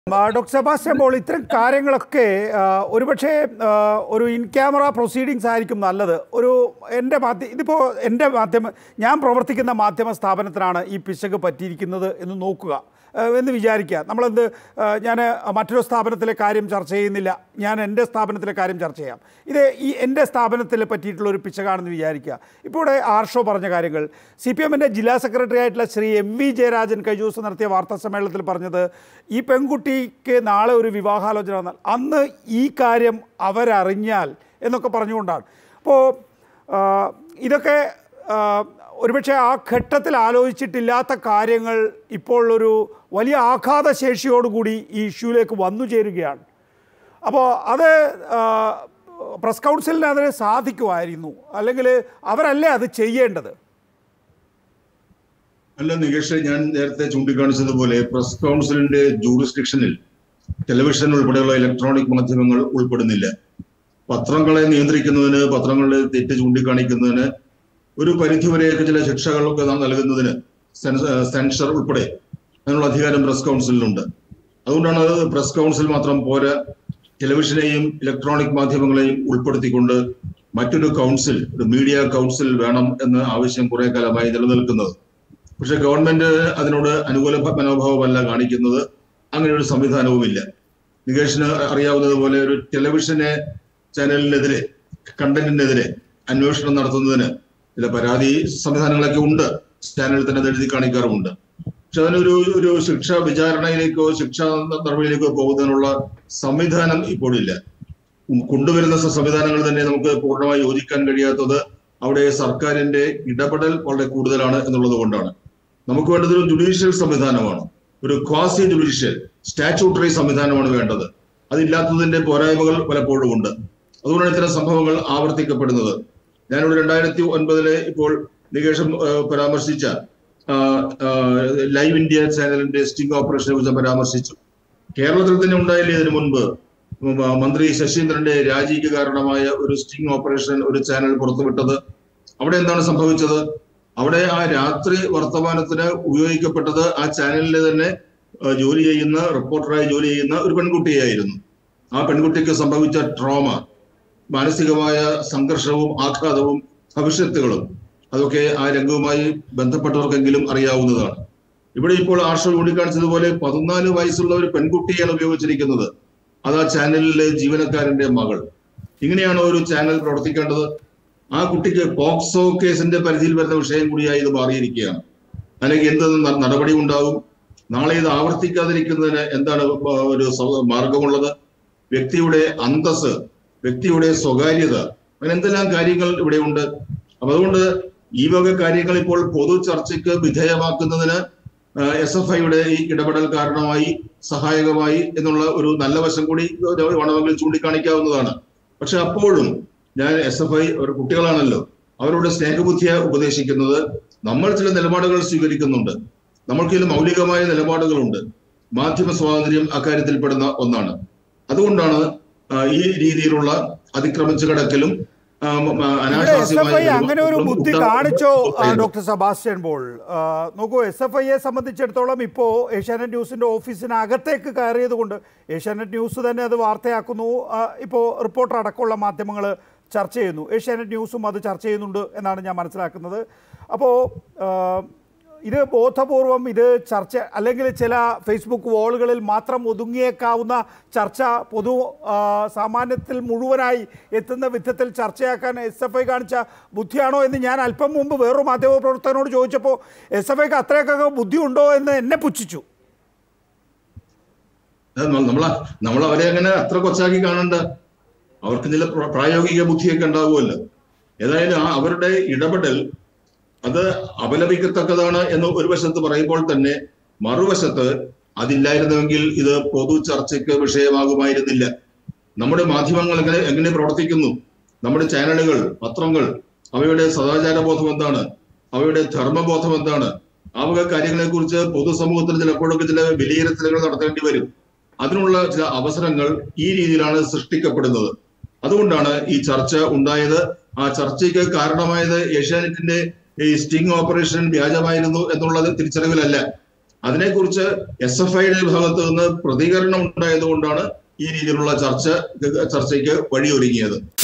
ആ, doctor Sebastian Paul ഇത്തരം കാര്യങ്ങളൊക്കെ ആ, ഒരുപക്ഷെ ആ, ഒരു ഇൻ ക്യാമറ പ്രൊസീഡിങ്സ് ആയിരിക്കും നല്ലത് ഒരു എൻ്റെ മാധ്യ ഇതിപ്പോൾ എൻ്റെ മാധ്യമ ഞാൻ പ്രവർത്തിക്കുന്ന മാധ്യമ സ്ഥാപനത്തിനാണ് ഈ പിശക് പറ്റിയിരിക്കുന്നത് എന്ന് നോക്കുക ആ, എന്ന് വിചാരിക്കുക നമ്മളെന്ത് ഞാൻ മറ്റൊരു സ്ഥാപനത്തിലെ കാര്യം ചർച്ച ചെയ്യുന്നില്ല ഞാൻ എൻ്റെ സ്ഥാപനത്തിലെ കാര്യം ചർച്ച ചെയ്യാം ഇത് ഈ എൻ്റെ സ്ഥാപനത്തിൽ പറ്റിയിട്ടുള്ള ഒരു പിശകാണെന്ന് വിചാരിക്കുക ഇപ്പോൾ ഇവിടെ ആർഷോ പറഞ്ഞ കാര്യങ്ങൾ സി പി എമ്മിൻ്റെ ജില്ലാ സെക്രട്ടറി ആയിട്ടുള്ള ശ്രീ എം വി ജയരാജൻ കഴിഞ്ഞ ദിവസം നടത്തിയ വാർത്താ സമ്മേളനത്തിൽ പറഞ്ഞത് ഈ പെൺകുട്ടിക്ക് നാളെ ഒരു വിവാഹാലോചന വന്നാൽ അന്ന് ഈ കാര്യം അവരറിഞ്ഞാൽ എന്നൊക്കെ പറഞ്ഞുകൊണ്ടാണ് അപ്പോൾ ഇതൊക്കെ ആ, ഒരുപക്ഷെ ആ ഘട്ടത്തിൽ ആലോചിച്ചിട്ടില്ലാത്ത കാര്യങ്ങൾ ഇപ്പോൾ ഒരു വലിയ ആഘാതശേഷിയോടുകൂടി ഈ ഇഷ്യൂലേക്ക് വന്നു ചേരുകയാണ് അപ്പോൾ അത് ആ, പ്രസ് കൗൺസിലിന് അതിന് സാധിക്കുമായിരുന്നു അല്ലെങ്കിൽ അവരല്ലേ അത് ചെയ്യേണ്ടത് അല്ല നികേഷ് ഞാൻ നേരത്തെ ചൂണ്ടിക്കാണിച്ചതുപോലെ പ്രസ് കൗൺസിലിന്റെ ജൂറിസ്ഡിക്ഷനിൽ ടെലിവിഷൻ ഉൾപ്പെടെയുള്ള ഇലക്ട്രോണിക് മാധ്യമങ്ങൾ ഉൾപ്പെടുന്നില്ല പത്രങ്ങളെ നിയന്ത്രിക്കുന്നതിന് പത്രങ്ങളുടെ തെറ്റ് ചൂണ്ടിക്കാണിക്കുന്നതിന് ഒരു പരിധിവരെയൊക്കെ ചില ശിക്ഷകളൊക്കെ നാം നൽകുന്നതിന് സെൻസ- സെൻസർ ഉൾപ്പെടെ അതിനുള്ള അധികാരം പ്രസ് കൗൺസിലിനുണ്ട് അതുകൊണ്ടാണ് അത് പ്രസ് കൗൺസിൽ മാത്രം പോരാ ടെലിവിഷനെയും ഇലക്ട്രോണിക് മാധ്യമങ്ങളെയും ഉൾപ്പെടുത്തിക്കൊണ്ട് മറ്റൊരു കൗൺസിൽ ഒരു മീഡിയ കൗൺസിൽ വേണം എന്ന ആവശ്യം കുറെ കാലമായി നിലനിൽക്കുന്നത് പക്ഷെ ഗവൺമെന്റ് അതിനോട് അനുകൂല ഭ- മനോഭാവമല്ല കാണിക്കുന്നത് അങ്ങനെ ഒരു സംവിധാനവുമില്ല നികേഷിന് അറിയാവുന്നതുപോലെ ഒരു ടെലിവിഷനെ ചാനലിനെതിരെ കണ്ടന്റിനെതിരെ അന്വേഷണം നടത്തുന്നതിന് ചില പരാതി സംവിധാനങ്ങളൊക്കെ ഉണ്ട് ചാനലിൽ തന്നെ അത് എഴുതി കാണിക്കാറുമുണ്ട് പക്ഷെ അതിനൊരു ഒരു ശിക്ഷാ വിചാരണയിലേക്കോ ശിക്ഷാ നടപടിയിലേക്കോ പോകുന്നതിനുള്ള സംവിധാനം ഇപ്പോഴില്ല ഉം കൊണ്ടുവരുന്ന സ- സംവിധാനങ്ങൾ തന്നെ നമുക്ക് പൂർണ്ണമായി യോജിക്കാൻ കഴിയാത്തത് അവിടെ സർക്കാരിന്റെ ഇടപെടൽ വളരെ കൂടുതലാണ് എന്നുള്ളത് കൊണ്ടാണ് നമുക്ക് വേണ്ടത് ഒരു ജുഡീഷ്യൽ സംവിധാനമാണ് ഒരു ക്വാസി ജുഡീഷ്യൽ സ്റ്റാറ്റ്യൂട്ടറി സംവിധാനമാണ് വേണ്ടത് അതില്ലാത്തതിന്റെ പോരായ്മകൾ പലപ്പോഴും ഉണ്ട് അതുകൊണ്ടാണ് ഇത്തരം സംഭവങ്ങൾ ആവർത്തിക്കപ്പെടുന്നത് ഞാനിവിടെ രണ്ടായിരത്തി ഒൻപതിലെ ഇപ്പോൾ നികേഷം ഏഹ്, പരാമർശിച്ച ആ, ആ, ലൈവ് ഇന്ത്യ ചാനലിന്റെ സ്റ്റിംഗ് ഓപ്പറേഷനെ കുറിച്ച് പരാമർശിച്ചു കേരളത്തിൽ തന്നെ ഉണ്ടായില്ലേ ഇതിനു മുൻപ് ഉം, ആ, മന്ത്രി ശശീന്ദ്രന്റെ രാജിക്ക് കാരണമായ ഒരു സ്റ്റിംഗ് ഓപ്പറേഷൻ ഒരു ചാനൽ പുറത്തുവിട്ടത് അവിടെ എന്താണ് സംഭവിച്ചത് അവിടെ ആ രാത്രി വർത്തമാനത്തിന് ഉപയോഗിക്കപ്പെട്ടത് ആ ചാനലിലെ തന്നെ ആ, ജോലി ചെയ്യുന്ന റിപ്പോർട്ടറായി ജോലി ചെയ്യുന്ന ഒരു പെൺകുട്ടിയായിരുന്നു ആ പെൺകുട്ടിക്ക് സംഭവിച്ച ട്രോമ മാനസികമായ സംഘർഷവും ആഘാതവും ഭവിഷ്യത്തുകളും അതൊക്കെ ആ രംഗവുമായി ബന്ധപ്പെട്ടവർക്കെങ്കിലും അറിയാവുന്നതാണ് ഇവിടെ ഇപ്പോൾ ആർഷ ചൂണ്ടിക്കാണിച്ചതുപോലെ പതിനാല് വയസ്സുള്ള ഒരു പെൺകുട്ടിയാണ് ഉപയോഗിച്ചിരിക്കുന്നത് അത് ആ ചാനലിലെ ജീവനക്കാരന്റെ മകൾ ഇങ്ങനെയാണോ ഒരു ചാനൽ പ്രവർത്തിക്കേണ്ടത് ആ കുട്ടിക്ക് പോക്സോ കേസിന്റെ പരിധിയിൽ വരുന്ന വിഷയം കൂടിയായി ഇത് മാറിയിരിക്കുകയാണ് അല്ലെങ്കിൽ എന്ത് ന- നടപടി ഉണ്ടാവും നാളെ ഇത് ആവർത്തിക്കാതിരിക്കുന്നതിന് എന്താണ് പ- ഒരു സൗ- മാർഗമുള്ളത് വ്യക്തിയുടെ അന്തസ് വ്യക്തിയുടെ സ്വകാര്യത അങ്ങനെ എന്തെല്ലാം കാര്യങ്ങൾ ഇവിടെ ഉണ്ട് അപ്പൊ അതുകൊണ്ട് ഈ വക കാര്യങ്ങൾ ഇപ്പോൾ പൊതു ചർച്ചയ്ക്ക് വിധേയമാക്കുന്നതിന് എസ് എഫ് ഐയുടെ ഈ ഇടപെടൽ കാരണമായി സഹായകമായി എന്നുള്ള ഒരു നല്ല വശം കൂടി ഒരു വേണമെങ്കിൽ ചൂണ്ടിക്കാണിക്കാവുന്നതാണ് പക്ഷെ അപ്പോഴും ഞാൻ എസ് എഫ് ഐ ഒരു കുട്ടികളാണല്ലോ അവരോട് സ്നേഹബുദ്ധിയെ ഉപദേശിക്കുന്നത് നമ്മൾ ചില നിലപാടുകൾ സ്വീകരിക്കുന്നുണ്ട് നമ്മൾക്ക് ചില മൗലികമായ നിലപാടുകളുണ്ട് മാധ്യമ സ്വാതന്ത്ര്യം അക്കാര്യത്തിൽപ്പെടുന്ന ഒന്നാണ് അതുകൊണ്ടാണ് ആ, ഈ രീതിയിലുള്ള അതിക്രമിച്ചു കിടക്കലും ആ, മ- മ- ഇവിടെ എസ് അനാശാസ്യമായ എഫ് ഐ അങ്ങനെ ഒരു ബുദ്ധി ഉണ്ട- കാണിച്ചോ ആ, പറയുന്നത്. ഡോക്ടർ സെബാസ്റ്റ്യൻ പോൾ ആ, നോക്കൂ എസ് എഫ് ഐയെ സംബന്ധിച്ചിടത്തോളം ഇപ്പോൾ ഏഷ്യാനെറ്റ് ന്യൂസിൻ്റെ ഓഫീസിനകത്തേക്ക് കയറിയത് കൊണ്ട് ഏഷ്യാനെറ്റ് ന്യൂസ് തന്നെ അത് വാർത്തയാക്കുന്നു ആ, ഇപ്പോൾ റിപ്പോർട്ടർ അടക്കമുള്ള മാധ്യമങ്ങൾ ചർച്ച ചെയ്യുന്നു ഏഷ്യാനെറ്റ് ന്യൂസും അത് ചർച്ച ചെയ്യുന്നുണ്ട് എന്നാണ് ഞാൻ മനസ്സിലാക്കുന്നത് അപ്പോൾ ആ, ഇത് ബോധപൂർവം ഇത് ചർച്ച അല്ലെങ്കിൽ ചില ഫേസ്ബുക്ക് വാളുകളിൽ മാത്രം ഒതുങ്ങിയേക്കാവുന്ന ചർച്ച പൊതു ആ, സാമാന്യത്തിൽ മുഴുവനായി എത്തുന്ന വിധത്തിൽ ചർച്ചയാക്കാൻ എസ് എഫ് ഐ കാണിച്ച ബുദ്ധിയാണോ എന്ന് ഞാൻ അല്പം മുമ്പ് വേറൊരു മാധ്യമ പ്രവർത്തകനോട് ചോദിച്ചപ്പോൾ എസ് എഫ് ഐക്ക് അത്രയൊക്കെ ബുദ്ധിയുണ്ടോ എന്ന് എന്നെ പുച്ഛിച്ചു അത് ന- നമ്മള നമ്മൾ അവരെ അങ്ങനെ അത്ര കൊച്ചാക്കി കാണണ്ട അവർക്ക് ചില പ്ര- പ്രായോഗിക ബുദ്ധിയൊക്കെ ഉണ്ടാവുമല്ലോ ഏതായാലും ആ അവരുടെ ഇടപെടൽ അത് അപലപിക്കത്തക്കതാണ് എന്ന് ഒരു വശത്ത് പറയുമ്പോൾ തന്നെ മറുവശത്ത് അതില്ലായിരുന്നുവെങ്കിൽ ഇത് പൊതു ചർച്ചയ്ക്ക് വിഷയമാകുമായിരുന്നില്ല നമ്മുടെ മാധ്യമങ്ങൾ എങ്ങനെ എങ്ങനെ പ്രവർത്തിക്കുന്നു നമ്മുടെ ചാനലുകൾ പത്രങ്ങൾ അവയുടെ സദാചാര ബോധം എന്താണ് അവയുടെ ധർമ്മബോധം എന്താണ് ആ വക കാര്യങ്ങളെ കുറിച്ച് പൊതുസമൂഹത്തിൽ ചിലപ്പോഴൊക്കെ ചില വിലയിരുത്തലുകൾ നടത്തേണ്ടി വരും അതിനുള്ള ചില അവസരങ്ങൾ ഈ രീതിയിലാണ് സൃഷ്ടിക്കപ്പെടുന്നത് അതുകൊണ്ടാണ് ഈ ചർച്ച ഉണ്ടായത് ആ ചർച്ചയ്ക്ക് കാരണമായത് ഏഷ്യാനെറ്റിന്റെ ഈ സ്റ്റിംഗ് ഓപ്പറേഷൻ വ്യാജമായിരുന്നു എന്നുള്ളത് തിരിച്ചറിവിലല്ല അതിനെക്കുറിച്ച് എസ് എഫ് ഐയുടെ ഭാഗത്ത് നിന്ന് പ്രതികരണം ഉണ്ടായതുകൊണ്ടാണ് ഈ രീതിയിലുള്ള ചർച്ച ചർച്ചയ്ക്ക് വഴിയൊരുങ്ങിയത്